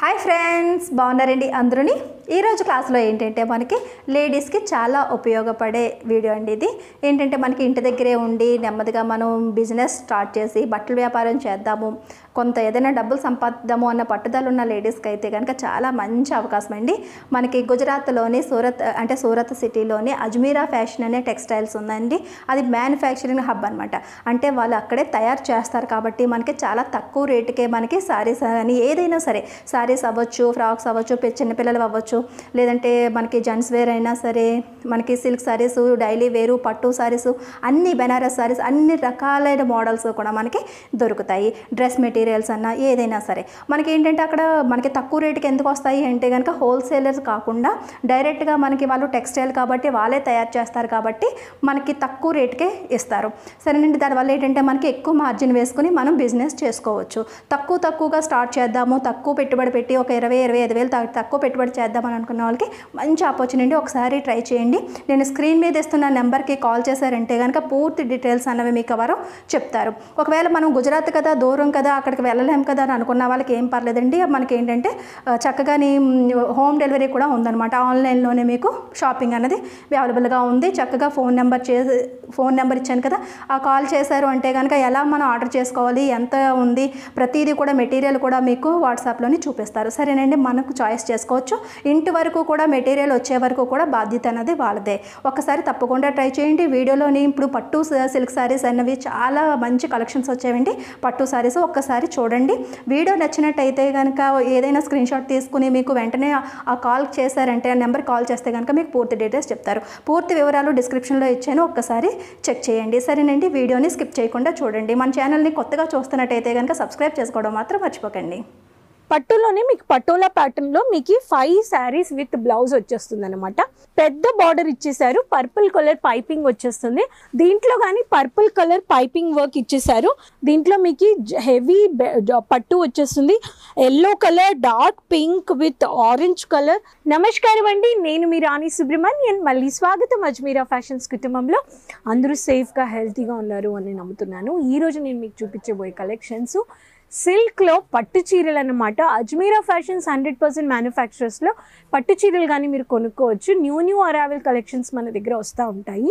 hi friends బాగున్నారండి అందరూని ఈరోజు క్లాస్లో ఏంటంటే మనకి లేడీస్కి చాలా ఉపయోగపడే వీడియో అండి ఇది ఏంటంటే మనకి ఇంటి దగ్గరే ఉండి నెమ్మదిగా మనం బిజినెస్ స్టార్ట్ చేసి బట్టల వ్యాపారం చేద్దాము కొంత ఏదైనా డబ్బులు సంపాదిద్దాము అన్న పట్టుదల ఉన్న లేడీస్కి అయితే కనుక చాలా మంచి అవకాశం అండి మనకి గుజరాత్లోని సూరత్ అంటే సూరత్ సిటీలోని అజ్మీరా ఫ్యాషన్ అనే టెక్స్టైల్స్ ఉందండి అది మ్యానుఫ్యాక్చరింగ్ హబ్ అనమాట అంటే వాళ్ళు అక్కడే తయారు చేస్తారు కాబట్టి మనకి చాలా తక్కువ రేటుకే మనకి సారీస్ అని ఏదైనా సరే సారీస్ అవ్వచ్చు ఫ్రాక్స్ అవ్వచ్చు పె- చిన్నపిల్లలు అవ్వచ్చు లేదంటే మనకి జెంట్స్ వేర్ అయినా సరే మనకి సిల్క్ సారీస్ డైలీ వేరు పట్టు సారీస్ అన్ని బెనారస్ సారీస్ అన్ని రకాలైన మోడల్స్ కూడా మనకి దొరుకుతాయి డ్రెస్ మెటీరియల్స్ అన్నా ఏదైనా సరే మనకి ఏంటంటే అక్కడ మనకి తక్కువ రేటుకి ఎందుకు వస్తాయి అంటే కనుక హోల్సేలర్స్ కాకుండా డైరెక్ట్గా మనకి వాళ్ళు టెక్స్టైల్ కాబట్టి వాళ్ళే తయారు చేస్తారు కాబట్టి మనకి తక్కువ రేటుకే ఇస్తారు సరేనండి దానివల్ల ఏంటంటే మనకి ఎక్కువ మార్జిన్ వేసుకుని మనం బిజినెస్ చేసుకోవచ్చు తక్కువ తక్కువగా స్టార్ట్ చేద్దాము తక్కువ పెట్టుబడి పెట్టి ఒక ఇరవై ఇరవై ఐదు వేలు త- తక్కువ పెట్టుబడి చేద్దామని అనుకున్న వాళ్ళకి మంచి ఆపర్చునిటీ ఒకసారి ట్రై చేయండి నేను స్క్రీన్ మీద ఇస్తున్న నెంబర్కి కాల్ చేశారంటే కనుక పూర్తి డీటెయిల్స్ అన్నవి మీకు ఎవరు చెప్తారు ఒకవేళ మనం గుజరాత్ కదా దూరం కదా అక్కడికి వెళ్ళలేం కదా అని అనుకున్న వాళ్ళకి ఏం పర్లేదండి మనకి ఏంటంటే ఆ, చక్కగాని హోమ్ డెలివరీ కూడా ఉందన్నమాట ఆన్లైన్లోనే మీకు షాపింగ్ అనేది అవైలబుల్గా ఉంది చక్కగా ఫోన్ నెంబర్ చే ఫోన్ నెంబర్ ఇచ్చాను కదా ఆ కాల్ చేశారు అంటే కనుక ఎలా మనం ఆర్డర్ చేసుకోవాలి ఎంత ఉంది ప్రతిదీ కూడా మెటీరియల్ కూడా మీకు వాట్సాప్లోని చూపిస్తారు సరేనండి మనకు చాయిస్ చేసుకోవచ్చు ఇంటి వరకు కూడా మెటీరియల్ వచ్చే వరకు కూడా బాధ్యత అనేది వాళ్ళదే ఒకసారి తప్పకుండా ట్రై చేయండి వీడియోలోని ఇప్పుడు పట్టు స- సిల్క్ సారీస్ అన్నవి చాలా మంచి కలెక్షన్స్ వచ్చాయండి పట్టు సారీస్ ఒక్కసారి చూడండి వీడియో నచ్చినట్టయితే కనుక ఏదైనా స్క్రీన్ షాట్ తీసుకుని మీకు వెంటనే ఆ- ఆ కాల్ చేశారంటే ఆ నెంబర్ కాల్ చేస్తే కనుక మీకు పూర్తి డీటెయిల్స్ చెప్తారు పూర్తి వివరాలు డిస్క్రిప్షన్లో ఇచ్చాను ఒక్కసారి చెక్ చేయండి సరేనండి వీడియోని స్కిప్ చేయకుండా చూడండి మన ఛానల్ని కొత్తగా చూస్తున్నట్టయితే కనుక సబ్స్క్రైబ్ చేసుకోవడం మాత్రం మర్చిపోకండి పట్టులోనే మీకు పటోలా ప్యాటర్న్ లో మీకు ఫైవ్ శారీస్ విత్ బ్లౌజ్ వచ్చేస్తుంది అనమాట పెద్ద బార్డర్ ఇచ్చేసారు పర్పుల్ కలర్ పైపింగ్ వచ్చేస్తుంది దీంట్లో కానీ పర్పుల్ కలర్ పైపింగ్ వర్క్ ఇచ్చేసారు దీంట్లో మీకు హెవీ పట్టు వచ్చేస్తుంది yellow colour dark pink with orange colour నమస్కారం అండి నేను మీ రాణి సుబ్రహ్మణ్యన్ మళ్ళీ స్వాగతం అజ్మీరా ఫ్యాషన్స్ కుటుంబంలో అందరూ సేఫ్గా హెల్తీగా ఉన్నారు అని నమ్ముతున్నాను ఈ రోజు నేను మీకు చూపించబోయే కలెక్షన్స్ సిల్క్లో పట్టు చీరలు అన్నమాట అజ్మీరా ఫ్యాషన్స్ హండ్రెడ్ పర్సెంట్ మ్యానుఫ్యాక్చరర్స్లో పట్టు చీరలు కానీ మీరు కొనుక్కోవచ్చు న్యూ న్యూ అరావెల్ కలెక్షన్స్ మన దగ్గర వస్తూ ఉంటాయి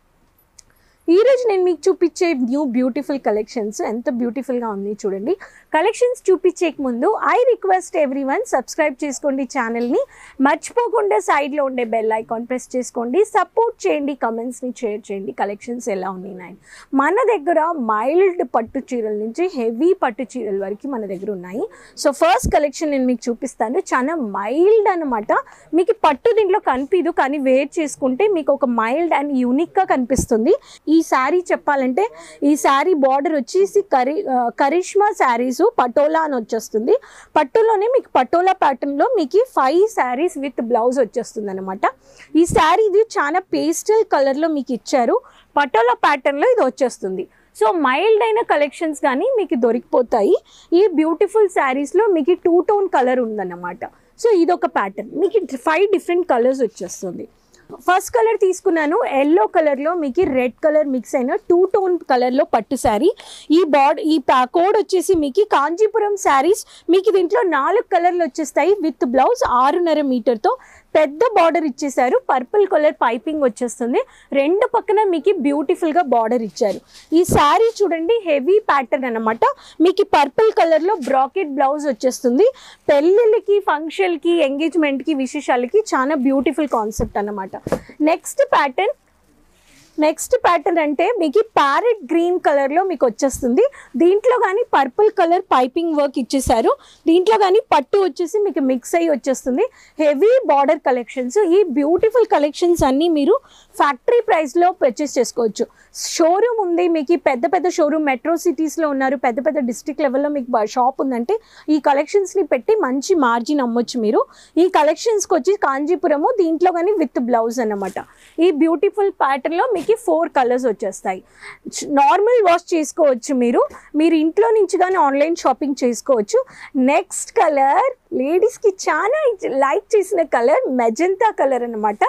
ఈ రోజు నేను మీకు చూపించే న్యూ బ్యూటిఫుల్ కలెక్షన్స్ ఎంత బ్యూటిఫుల్గా ఉంది చూడండి కలెక్షన్స్ చూపించే ముందు I request everyone subscribe చేసుకోండి ఛానల్ని మర్చిపోకుండా సైడ్లో ఉండే బెల్ ఐకాన్ ప్రెస్ చేసుకోండి సపోర్ట్ చేయండి కమెంట్స్ని షేర్ చేయండి కలెక్షన్స్ ఎలా ఉన్నాయి మన దగ్గర మైల్డ్ పట్టు చీరల నుంచి హెవీ పట్టు చీరల వరకు మన దగ్గర ఉన్నాయి సో ఫస్ట్ కలెక్షన్ నేను మీకు చూపిస్తాను చాలా మైల్డ్ అనమాట మీకు పట్టు దీంట్లో కనిపించదు కానీ వేర్ చేసుకుంటే మీకు ఒక మైల్డ్ అండ్ యూనిక్గా కనిపిస్తుంది ఈ శారీ చెప్పాలంటే ఈ శారీ బార్డర్ వచ్చేసి కరి ఆ, కరిష్మా శారీస్ పటోలా అని వచ్చేస్తుంది పట్టులోనే మీకు పటోలా ప్యాటర్న్లో మీకు ఫైవ్ శారీస్ విత్ బ్లౌజ్ వచ్చేస్తుంది అనమాట ఈ శారీ ఇది చాలా పేస్టల్ కలర్లో మీకు ఇచ్చారు పటోలా ప్యాటర్న్లో ఇది వచ్చేస్తుంది సో మైల్డ్ అయిన కలెక్షన్స్ కానీ మీకు దొరికిపోతాయి ఈ బ్యూటిఫుల్ శారీస్లో మీకు టూ టోన్ కలర్ ఉందన్నమాట సో ఇదొక ప్యాటర్న్ మీకు ఫైవ్ డిఫరెంట్ కలర్స్ వచ్చేస్తుంది ఫస్ట్ కలర్ తీసుకున్నాను ఎల్లో కలర్లో మీకు రెడ్ కలర్ మిక్స్ అయిన టూ టోన్ కలర్లో పట్టు శారీ ఈ బాడ్ ఈ కోడ్ వచ్చేసి మీకు కాంచీపురం శారీస్ మీకు దీంట్లో నాలుగు కలర్లు వచ్చేస్తాయి విత్ బ్లౌజ్ ఆరున్నర మీటర్తో పెద్ద బార్డర్ ఇచ్చేసారు పర్పుల్ కలర్ పైపింగ్ వచ్చేస్తుంది రెండు పక్కన మీకు బ్యూటిఫుల్గా బార్డర్ ఇచ్చారు ఈ శారీ చూడండి హెవీ ప్యాటర్న్ అన్నమాట మీకు పర్పుల్ కలర్లో బ్రాకెట్ బ్లౌజ్ వచ్చేస్తుంది పెళ్ళిళ్ళకి ఫంక్షన్కి ఎంగేజ్మెంట్కి విశేషాలకి చాలా బ్యూటిఫుల్ కాన్సెప్ట్ అన్నమాట నెక్స్ట్ ప్యాటర్న్ నెక్స్ట్ ప్యాటర్న్ అంటే మీకు ప్యారెట్ గ్రీన్ కలర్లో మీకు వచ్చేస్తుంది దీంట్లో కానీ పర్పుల్ కలర్ పైపింగ్ వర్క్ ఇచ్చేసారు దీంట్లో కానీ పట్టు వచ్చేసి మీకు మిక్స్ అయ్యి వచ్చేస్తుంది హెవీ బార్డర్ కలెక్షన్స్ ఈ బ్యూటిఫుల్ కలెక్షన్స్ అన్నీ మీరు ఫ్యాక్టరీ ప్రైస్లో పర్చేస్ చేసుకోవచ్చు షోరూమ్ ఉంది మీకు ఈ పెద్ద పెద్ద షోరూమ్ మెట్రో సిటీస్లో ఉన్నారు పెద్ద పెద్ద డిస్ట్రిక్ట్ లెవెల్లో మీకు బ- షాప్ ఉందంటే ఈ కలెక్షన్స్ని పెట్టి మంచి మార్జిన్ అమ్మొచ్చు మీరు ఈ కలెక్షన్స్కి వచ్చి కాంజీపురము దీంట్లో కానీ విత్ బ్లౌజ్ అన్నమాట ఈ బ్యూటిఫుల్ ప్యాటర్న్లో మీకు ఫోర్ కలర్స్ వచ్చేస్తాయి నార్మల్ వాష్ చేసుకోవచ్చు మీరు మీరు ఇంట్లో నుంచి కానీ ఆన్లైన్ షాపింగ్ చేసుకోవచ్చు నెక్స్ట్ కలర్ లేడీస్కి చాలా లైక్ చేసిన కలర్ మెజంతా కలర్ అన్నమాట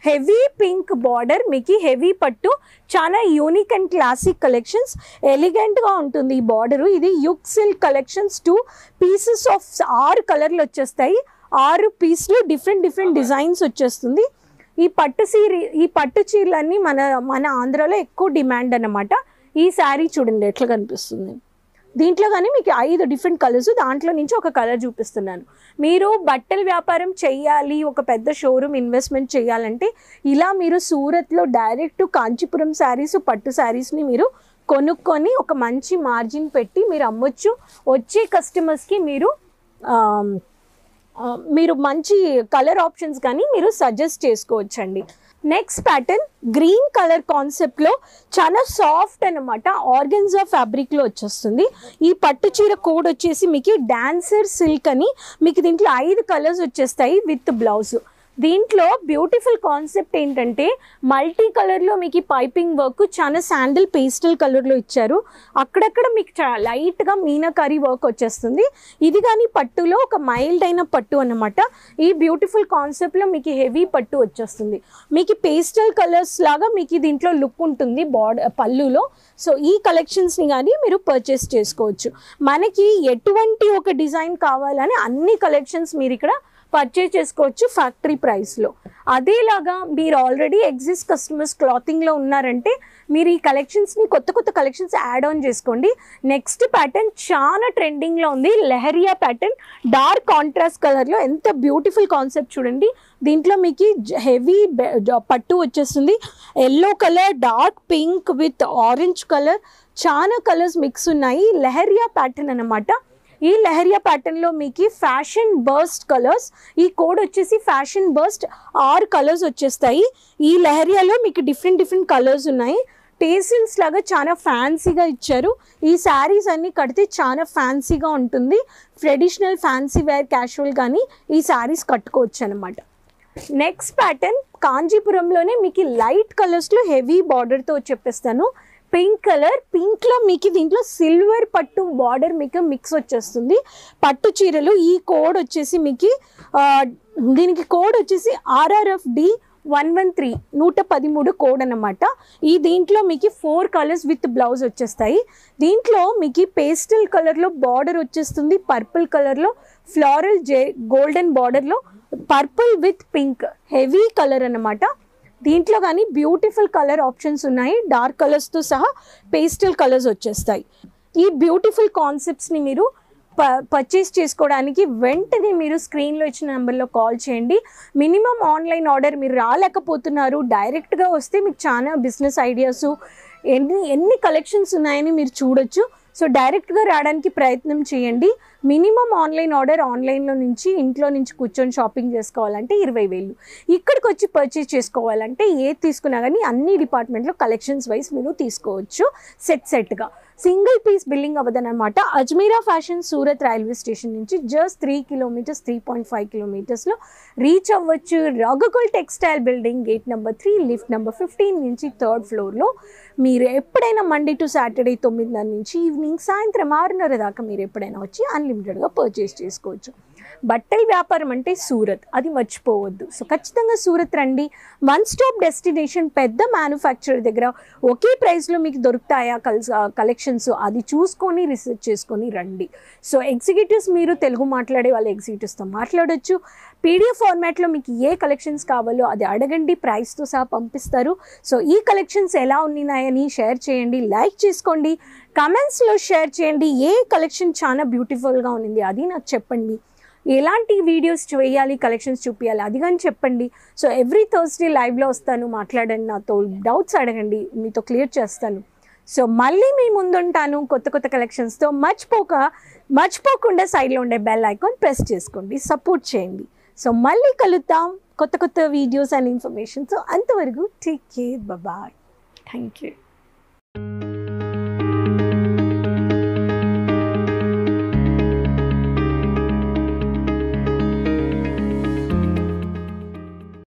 హెవీ పింక్ బార్డర్ మీకు హెవీ పట్టు చాలా యూనిక్ అండ్ క్లాసిక్ కలెక్షన్స్ ఎలిగెంట్గా ఉంటుంది ఈ బార్డరు ఇది యుక్ silk collections two pieces of ఆరు కలర్లు వచ్చేస్తాయి ఆరు పీస్లు డిఫరెంట్ డిఫరెంట్ డిజైన్స్ వచ్చేస్తుంది ఈ పట్టు చీర ఈ పట్టు చీరలన్నీ మన మన ఆంధ్రాలో ఎక్కువ డిమాండ్ అన్నమాట ఈ శారీ చూడండి ఎట్లా కనిపిస్తుంది దీంట్లో కానీ మీకు ఐదు డిఫరెంట్ కలర్స్ దాంట్లో నుంచి ఒక కలర్ చూపిస్తున్నాను మీరు బట్టల వ్యాపారం చేయాలి ఒక పెద్ద షోరూమ్ ఇన్వెస్ట్మెంట్ చేయాలంటే ఇలా మీరు సూరత్లో డైరెక్ట్ కాంచీపురం శారీస్ పట్టు శారీస్ని మీరు కొనుక్కొని ఒక మంచి మార్జిన్ పెట్టి మీరు అమ్మొచ్చు వచ్చే కస్టమర్స్కి మీరు ఆమ్, ఆ, మీరు మంచి కలర్ ఆప్షన్స్ కానీ మీరు సజెస్ట్ చేసుకోవచ్చండి నెక్స్ట్ ప్యాటర్న్ గ్రీన్ కలర్ కాన్సెప్ట్లో చాలా సాఫ్ట్ అనమాట ఆర్గన్జా ఫ్యాబ్రిక్లో వచ్చేస్తుంది ఈ పట్టు చీర కోడ్ వచ్చేసి మీకు డాన్సర్ సిల్క్ అని మీకు దీంట్లో ఐదు కలర్స్ వచ్చేస్తాయి విత్ బ్లౌజ్ దీంట్లో బ్యూటిఫుల్ కాన్సెప్ట్ ఏంటంటే మల్టీ కలర్లో మీకు ఈ పైపింగ్ వర్క్ చాలా శాండిల్ పేస్టల్ కలర్లో ఇచ్చారు అక్కడక్కడ మీకు చాలా లైట్గా మీనాకారి వర్క్ వచ్చేస్తుంది ఇది కానీ పట్టులో ఒక మైల్డ్ అయిన పట్టు అన్నమాట ఈ బ్యూటిఫుల్ కాన్సెప్ట్లో మీకు హెవీ పట్టు వచ్చేస్తుంది మీకు పేస్టల్ కలర్స్ లాగా మీకు దీంట్లో లుక్ ఉంటుంది బార్డర్ పళ్ళులో సో ఈ కలెక్షన్స్ని కానీ మీరు పర్చేస్ చేసుకోవచ్చు మనకి ఎటువంటి ఒక డిజైన్ కావాలని అన్ని కలెక్షన్స్ మీరు ఇక్కడ పర్చేస్ చేసుకోవచ్చు ఫ్యాక్టరీ ప్రైస్లో అదేలాగా మీరు ఆల్రెడీ ఎగ్జిస్ట్ కస్టమర్స్ క్లాతింగ్లో ఉన్నారంటే మీరు ఈ కలెక్షన్స్ని కొత్త కొత్త కలెక్షన్స్ యాడ్ ఆన్ చేసుకోండి నెక్స్ట్ ప్యాటర్న్ చాలా ట్రెండింగ్లో ఉంది లెహరియా ప్యాటర్న్ డార్క్ కాంట్రాస్ట్ కలర్లో ఎంత బ్యూటిఫుల్ కాన్సెప్ట్ చూడండి దీంట్లో మీకు హెవీ పట్టు వచ్చేస్తుంది yellow colour dark pink with orange colour చాలా కలర్స్ మిక్స్ ఉన్నాయి లెహరియా ప్యాటర్న్ అన్నమాట ఈ లెహరియా ప్యాటర్న్లో మీకు ఫ్యాషన్ బర్స్ట్ కలర్స్ ఈ కోడ్ వచ్చేసి ఫ్యాషన్ బర్స్ట్ ఆరు కలర్స్ వచ్చేస్తాయి ఈ లెహరియాలో మీకు డిఫరెంట్ డిఫరెంట్ కలర్స్ ఉన్నాయి టేసిల్స్ లాగా చాలా ఫ్యాన్సీగా ఇచ్చారు ఈ శారీస్ అన్ని కడితే చాలా ఫ్యాన్సీగా ఉంటుంది ట్రెడిషనల్ ఫ్యాన్సీ వేర్ క్యాషువల్ కానీ ఈ శారీస్ కట్టుకోవచ్చు అనమాట నెక్స్ట్ ప్యాటర్న్ కాంజీపురంలోనే మీకు లైట్ కలర్స్లో హెవీ బార్డర్తో చెప్పేస్తాను పింక్ కలర్ పింక్లో మీకు దీంట్లో సిల్వర్ పట్టు బార్డర్ మీకు మిక్స్ వచ్చేస్తుంది పట్టు చీరలు ఈ కోడ్ వచ్చేసి మీకు ఆ, దీనికి కోడ్ వచ్చేసి RRF D one one three నూట పదిమూడు కోడ్ అన్నమాట ఈ దీంట్లో మీకు ఫోర్ కలర్స్ విత్ బ్లౌజ్ వచ్చేస్తాయి దీంట్లో మీకు పేస్టల్ కలర్లో బార్డర్ వచ్చేస్తుంది పర్పుల్ కలర్లో ఫ్లారల్ జే గోల్డెన్ బార్డర్లో purple with pink heavy colour అన్నమాట దీంట్లో కానీ బ్యూటిఫుల్ కలర్ ఆప్షన్స్ ఉన్నాయి డార్క్ కలర్స్తో సహా పేస్టల్ కలర్స్ వచ్చేస్తాయి ఈ బ్యూటిఫుల్ కాన్సెప్ట్స్ని మీరు ప పర్చేస్ చేసుకోవడానికి వెంటనే మీరు స్క్రీన్లో ఇచ్చిన నెంబర్లో కాల్ చేయండి మినిమం ఆన్లైన్ ఆర్డర్ మీరు రాలేకపోతున్నారు డైరెక్ట్గా వస్తే మీకు చాలా బిజినెస్ ఐడియాస్ ఎన్ని ఎన్ని కలెక్షన్స్ ఉన్నాయని మీరు చూడొచ్చు సో డైరెక్ట్గా రావడానికి ప్రయత్నం చేయండి మినిమం ఆన్లైన్ ఆర్డర్ ఆన్లైన్లో నుంచి ఇంట్లో నుంచి కూర్చొని షాపింగ్ చేసుకోవాలంటే ఇరవై వేలు ఇక్కడికి వచ్చి పర్చేస్ చేసుకోవాలంటే ఏది తీసుకున్నా కానీ అన్ని డిపార్ట్మెంట్లో కలెక్షన్స్ వైజ్ మీరు తీసుకోవచ్చు సెట్ సెట్గా సింగిల్ పీస్ బిల్లింగ్ అవ్వదనమాట Ajmera fashion Surat railway station నుంచి just three kilometres three point five కిలోమీటర్స్లో రీచ్ అవ్వచ్చు Raghukul textile building gate number three lift number fifteen నుంచి థర్డ్ ఫ్లోర్లో మీరు ఎప్పుడైనా మండే టు సాటర్డే తొమ్మిదిన్నర నుంచి ఈవినింగ్ సాయంత్రం ఆరున్నర దాకా మీరు ఎప్పుడైనా వచ్చి అన్లిమిటెడ్గా పర్చేస్ చేసుకోవచ్చు బట్టల వ్యాపారం అంటే సూరత్ అది మర్చిపోవద్దు సో ఖచ్చితంగా సూరత్ రండి వన్ స్టాప్ డెస్టినేషన్ పెద్ద మ్యానుఫ్యాక్చరర్ దగ్గర ఒకే ప్రైస్లో మీకు దొరుకుతాయా కల్స్ కలెక్షన్స్ అది చూసుకొని రీసెర్చ్ చేసుకొని రండి సో ఎగ్జిక్యూటివ్స్ మీరు తెలుగు మాట్లాడే వాళ్ళ ఎగ్జిక్యూటివ్స్తో మాట్లాడొచ్చు పీడిఎఫ్ ఫార్మాట్లో మీకు ఏ కలెక్షన్స్ కావాలో అది అడగండి ప్రైస్తో సహా పంపిస్తారు సో ఈ కలెక్షన్స్ ఎలా ఉన్నాయని షేర్ చేయండి లైక్ చేసుకోండి కమెంట్స్లో షేర్ చేయండి ఏ కలెక్షన్ చాలా బ్యూటిఫుల్గా ఉంది అది నాకు చెప్పండి ఎలాంటి వీడియోస్ చేయాలి కలెక్షన్స్ చూపించాలి అది కానీ చెప్పండి సో ఎవ్రీ థర్స్డే లైవ్లో వస్తాను మాట్లాడండి నాతో డౌట్స్ అడగండి మీతో క్లియర్ చేస్తాను సో మళ్ళీ మీ ముందుంటాను కొత్త కొత్త కలెక్షన్స్తో మర్చిపోక మర్చిపోకుండా సైడ్లో ఉండే బెల్ ఐకాన్ ప్రెస్ చేసుకోండి సపోర్ట్ చేయండి సో మళ్ళీ కలుద్దాం కొత్త కొత్త వీడియోస్ అండ్ ఇన్ఫర్మేషన్ సో అంతవరకు take care bye thank you